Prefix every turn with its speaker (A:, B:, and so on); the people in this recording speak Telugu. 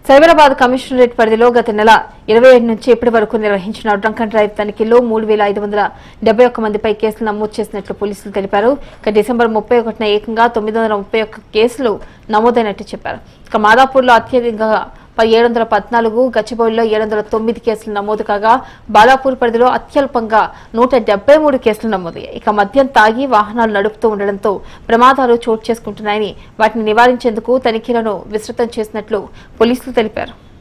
A: సైబరాబాద్ కమిషనరేట్ పరిధిలో గత నెల ఇరవై ఏడు నుంచి ఇప్పటి వరకు నిర్వహించిన డ్రంక్ అండ్ డ్రైవ్ తనిఖీలో మూడు వేల ఐదు వందల డెబ్బై ఒక్క మందిపై కేసులు నమోదు చేసినట్లు పోలీసులు తెలిపారు ఇక డిసెంబర్ ముప్పై ఒకటిన ఏకంగా తొమ్మిది వందల ముప్పై ఒక్క కేసులు నమోదైనట్టు చెప్పారు ఇక మాదాపూర్లో అత్యధికంగా ఏడు వందల పద్నాలుగు గచ్చిబౌలిలో ఏడు వందల తొమ్మిది కేసులు నమోదు కాగా బాలాపూర్ పరిధిలో అత్యల్పంగా నూట డెబ్బై మూడు కేసులు నమోదయ్యాయి ఇక మద్యం తాగి వాహనాలు నడుపుతూ ఉండడంతో ప్రమాదాలు చోటు చేసుకుంటున్నాయని వాటిని నివారించేందుకు తనిఖీలను విస్తృతం చేసినట్లు పోలీసులు తెలిపారు